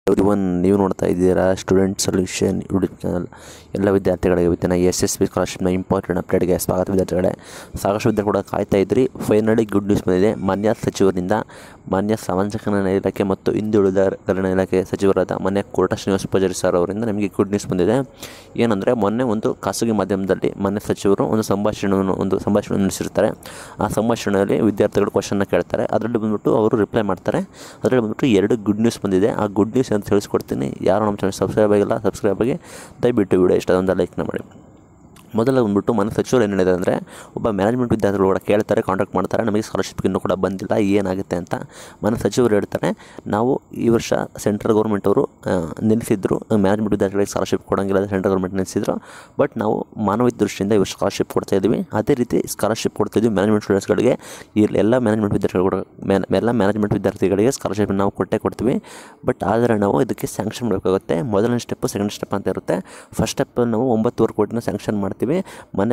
ಇವನ್ ನೀವು ನೋಡ್ತಾ ಇದ್ದೀರಾ ಸ್ಟೂಡೆಂಟ್ ಸೊಲ್ಯೂಷನ್ ಯೂಟ್ಯೂಬ್ ಚಾನಲ್ ಎಲ್ಲ ವಿದ್ಯಾರ್ಥಿಗಳಿಗೆ ಇವತ್ತಿನ ಎಸ್ ಎಸ್ ಬಿ ಸ್ಕಾಲರ್ಶಿಪ್ನ ಇಂಪಾರ್ಟೆಂಟ್ ಅಪ್ಡೇಟ್ಗೆ ಸ್ವಾಗತ ವಿದ್ಯಾರ್ಥಿಗಳೇ ಸಾಕಷ್ಟು ವಿದ್ಯಾರ್ಥಿ ಕೂಡ ಕಾಯ್ತಾ ಇದ್ರಿ ಫೈನಲಿ ಗುಡ್ ನ್ಯೂಸ್ ಬಂದಿದೆ ಮಾನ್ಯ ಸಚಿವರಿಂದ ಮಾನ್ಯ ಸಾಮಾಜಿಕ ನ್ಯಾಯ ಇಲಾಖೆ ಮತ್ತು ಹಿಂದುಳಿದ ಕಲ್ಯಾಣ ಇಲಾಖೆ ಸಚಿವರಾದ ಮಾನ್ಯ ಕೋಟ ಶ್ರೀನಿವಾಸ ಪೂಜಾರಿ ಸರ್ ಅವರಿಂದ ನಮಗೆ ಗುಡ್ ನ್ಯೂಸ್ ಬಂದಿದೆ ಏನಂದರೆ ಮೊನ್ನೆ ಒಂದು ಖಾಸಗಿ ಮಾಧ್ಯಮದಲ್ಲಿ ಮಾನ್ಯ ಸಚಿವರು ಒಂದು ಸಂಭಾಷಣೆಯನ್ನು ಒಂದು ಸಂಭಾಷಣೆ ನಡೆಸಿರ್ತಾರೆ ಆ ಸಂಭಾಷಣೆಯಲ್ಲಿ ವಿದ್ಯಾರ್ಥಿಗಳು ಕ್ವಶನ್ನ ಕೇಳ್ತಾರೆ ಅದರಲ್ಲಿ ಬಂದ್ಬಿಟ್ಟು ಅವರು ರಿಪ್ಲೈ ಮಾಡ್ತಾರೆ ಅದರಲ್ಲಿ ಬಂದ್ಬಿಟ್ಟು ಎರಡು ಗುಡ್ ನ್ಯೂಸ್ ಬಂದಿದೆ ಆ ಗುಡ್ ನ್ಯೂಸ್ ಅಂತ ತಿಳಿಸ್ಕೊಡ್ತೀನಿ ಯಾರು ನಮ್ಮ ಚಾನಲ್ ಸಬ್ಸ್ಕ್ರೈಬ್ ಆಗಿಲ್ಲ ಸಬ್ಸ್ಕ್ರೈಬ್ ಆಗಿ ದಯವಿಟ್ಟು ವಿಡಿಯೋ ಇಷ್ಟ ಒಂದು ಲೈಕ್ನ ಮಾಡಿ ಮೊದಲ ಬಂದ್ಬಿಟ್ಟು ಮನೆ ಸಚಿವರು ಏನು ಹೇಳಿದ್ದಾರೆ ಅಂದರೆ ಒಬ್ಬ ಮ್ಯಾನೇಜ್ಮೆಂಟ್ ವಿದ್ಯಾರ್ಥಿಗಳು ಕೂಡ ಕೇಳ್ತಾರೆ ಕಾಂಟ್ಯಾಕ್ಟ್ ಮಾಡ್ತಾರೆ ನಮಗೆ ಸ್ಕಾಲರ್ಶಿಪ್ ಇನ್ನೂ ಕೂಡ ಬಂದಿಲ್ಲ ಏನಾಗುತ್ತೆ ಅಂತ ಮನೆ ಸಚಿವರು ಹೇಳ್ತಾರೆ ನಾವು ಈ ವರ್ಷ ಸೆಂಟ್ರಲ್ ಗೌರ್ಮೆಂಟ್ ಅವರು ನಿಲ್ಲಿಸಿದ್ರು ಮ್ಯಾನೇಜ್ಮೆಂಟ್ ವಿದ್ಯಾರ್ಥಿಗಳಿಗೆ ಸ್ಕಾಲರ್ಶಿಪ್ ಕೊಡೋಂಗಿಲ್ಲ ಸೆಂಟ್ರಲ್ ಗೌರ್ಮೆಂಟ್ ನಿಲ್ಲಿಸಿದ್ರು ಬಟ್ ನಾವು ಮಾನವ ದೃಷ್ಟಿಯಿಂದ ಇವರು ಸ್ಕಾಲರ್ಶಿಪ್ ಕೊಡ್ತಾ ಇದ್ದೀವಿ ಅದೇ ರೀತಿ ಸ್ಕಾಲರ್ಶಿಪ್ ಕೊಡ್ತಾ ಇದ್ದೀವಿ ಮ್ಯಾನೇಜ್ಮೆಂಟ್ ಸ್ಟೂಡೆಂಟ್ಸ್ಗಳಿಗೆ ಇಲ್ಲಿ ಎಲ್ಲ ಮ್ಯಾನೇಜ್ಮೆಂಟ್ ವಿದ್ಯಾರ್ಥಿಗಳು ಕೂಡ ಮ್ಯಾನ್ ಎಲ್ಲ ಮ್ಯಾನೇಜ್ಮೆಂಟ್ ವಿದ್ಯಾರ್ಥಿಗಳಿಗೆ ಸ್ಕಾಲರ್ಶಿಪ್ ನಾವು ಕೊಟ್ಟೇ ಕೊಡ್ತೀವಿ ಬಟ್ ಆದರೆ ನಾವು ಇದಕ್ಕೆ ಸ್ಯಾಂಕ್ಷನ್ ಮಾಡಬೇಕಾಗುತ್ತೆ ಮೊದಲನೇ ಸ್ಟೆಪ್ಪು ಸೆಕೆಂಡ್ ಸ್ಟೆಪ್ ಅಂತ ಇರುತ್ತೆ ಫಸ್ಟ್ ಸ್ಟೆಪ್ ನಾವು ಒಂಬತ್ತುವರೆ ಕೋಟಿನ ಸ್ಯಾಂಕ್ಷನ್ ಮಾಡ್ತೀವಿ ಮನೆ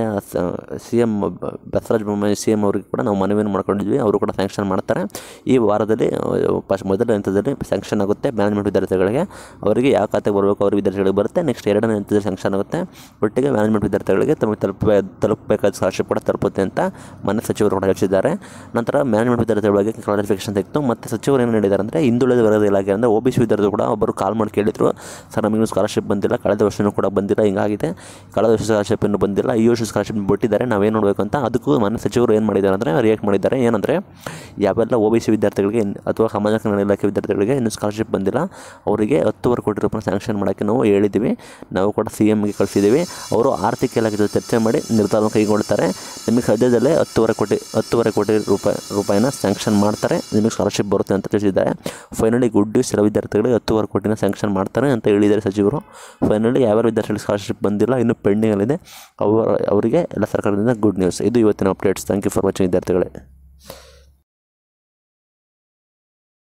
C M Basavaraja Bommai C M ಅವರಿಗೆ ಕೂಡ ನಾವು ಮನವಿಯನ್ನು ಮಾಡ್ಕೊಂಡಿದ್ವಿ ಅವರು ಕೂಡ ಸ್ಯಾಂಕ್ಷನ್ ಮಾಡ್ತಾರೆ ಈ ವಾರದಲ್ಲಿ ಫಸ್ಟ್ ಮೊದಲ ಹಂತದಲ್ಲಿ ಸ್ಯಾಂಕ್ಷನ್ ಆಗುತ್ತೆ ಮ್ಯಾನೇಜ್ಮೆಂಟ್ ವಿದ್ಯಾರ್ಥಿಗಳಿಗೆ ಅವರಿಗೆ ಯಾವ ಖಾತೆಗೆ ಬರಬೇಕು ಅವ್ರ ವಿದ್ಯಾರ್ಥಿಗಳಿಗೆ ಬರುತ್ತೆ ನೆಕ್ಸ್ಟ್ ಎರಡನೇ ಹಂತದಲ್ಲಿ ಸ್ಯಾಂಕ್ಷನ್ ಆಗುತ್ತೆ ಒಟ್ಟಿಗೆ ಮ್ಯಾನೇಜ್ಮೆಂಟ್ ವಿದ್ಯಾರ್ಥಿಗಳಿಗೆ ತಮಗೆ ತಲುಪ ತಲುಪಬೇಕಾದ ಸ್ಕಾಲರ್ಶಿಪ್ ಕೂಡ ತಲುಪುತ್ತೆ ಅಂತ ಮನೆ ಸಚಿವರು ಕೂಡ ತಿಳಿಸಿದ್ದಾರೆ ನಂತರ ಮ್ಯಾನೇಜ್ಮೆಂಟ್ ವಿದ್ಯಾರ್ಥಿಗಳಿಗೆ ಕ್ಲಾರಿಫಿಕೇಶನ್ ತೆಗೆದು ಮತ್ತು ಸಚಿವರು ಏನು ಹೇಳಿದ್ದಾರೆ ಅಂದರೆ ಹಿಂದುಳಿದ ವರ್ಗದ ಇಲಾಖೆ ಅಂದರೆ ಒ ಬಿ ಸಿ ವಿದ್ಯಾರ್ಥಿಗಳು ಕೂಡ ಒಬ್ಬರು ಕಾಲ್ ಮಾಡಿ ಕೇಳಿದರು ಸರ್ ನಮಗಿನ್ನೂ ಸ್ಕಾಲರ್ಶಿಪ್ ಬಂದಿಲ್ಲ ಕಳೆದ ವರ್ಷವೂ ಕೂಡ ಬಂದಿಲ್ಲ ಹಿಂಗಾಗಿದೆ ಕಳೆದ ವರ್ಷ ಸ್ಕಾಲರ್ಶಿಪ್ ಇನ್ನೂ ಬಂದಿಲ್ಲ ಈ ವರ್ಷ ಸ್ಕಾಲರ್ಶಿಪ್ ಬಿಟ್ಟಿದ್ದಾರೆ ನಾವೇನು ನೋಡಬೇಕು ಅಂತ ಅದಕ್ಕೂ ಮನೆ ಸಚಿವರು ಏನು ಮಾಡಿದ್ದಾರೆ ಅಂದರೆ ರಿಯಾಕ್ಟ್ ಮಾಡಿದ್ದಾರೆ ಏನಂದರೆ ಯಾವೆಲ್ಲ ಒ ಬಿ ಸಿ ವಿದ್ಯಾರ್ಥಿಗಳಿಗೆ ಇನ್- ಅಥವಾ ಸಮಾಜ ಕಲ್ಯಾಣ ಇಲಾಖೆ ವಿದ್ಯಾರ್ಥಿಗಳಿಗೆ ಇನ್ನೂ ಸ್ಕಾಲರ್ಶಿಪ್ ಬಂದಿಲ್ಲ ಅವರಿಗೆ ಹತ್ತುವರೆ ಕೋಟಿ ರೂಪಾಯಿ ಸ್ಯಾಂಕ್ಷನ್ ಮಾಡೋಕ್ಕೆ ನಾವು ಹೇಳಿದ್ದೀವಿ ನಾವು ಕೂಡ ಸಿ ಎಮ್ಗೆ ಕಳಿಸಿದ್ದೀವಿ ಅವರು ಆರ್ಥಿಕ ಇಲಾಖೆ ಜೊತೆ ಚರ್ಚೆ ಮಾಡಿ ನಿರ್ಧಾರವನ್ನು ಕೈಗೊಳ್ತಾರೆ ನಿಮಗೆ ಸದ್ಯದಲ್ಲೇ ಹತ್ತುವರೆ ಕೋಟಿ ಹತ್ತುವರೆ ಕೋಟಿ ರೂಪಾಯಿ ರೂಪಾಯಿನ ಸ್ಯಾಂಕ್ಷನ್ ಮಾಡ್ತಾರೆ ನಿಮಗೆ ಸ್ಕಾಲರ್ಶಿಪ್ ಬರುತ್ತೆ ಅಂತ ತಿಳಿಸಿದ್ದಾರೆ ಫೈನಲಿ ಗುಡ್ ನ್ಯೂಸ್ ಎಲ್ಲ ವಿದ್ಯಾರ್ಥಿಗಳಿಗೆ ಹತ್ತುವರೆ ಕೋಟಿನ ಸ್ಯಾಂಕ್ಷನ್ ಮಾಡ್ತಾರೆ ಅಂತ ಹೇಳಿದ್ದಾರೆ ಸಚಿವರು ಫೈನಲಿ ಯಾವ್ಯಾವ ವಿದ್ಯಾರ್ಥಿಗಳಿಗೆ ಸ್ಕಾಲರ್ಶಿಪ್ ಬಂದಿಲ್ಲ ಇನ್ನೂ ಪೆಂಡಿಂಗಲ್ಲಿದೆ ಅವರ ಅವರಿಗೆ ಎಲ್ಲ ಸರ್ಕಾರದಿಂದ ಗುಡ್ ನ್ಯೂಸ್ ಇದು ಇವತ್ತಿನ updates thank you for watching ವಿದ್ಯಾರ್ಥಿಗಳೇ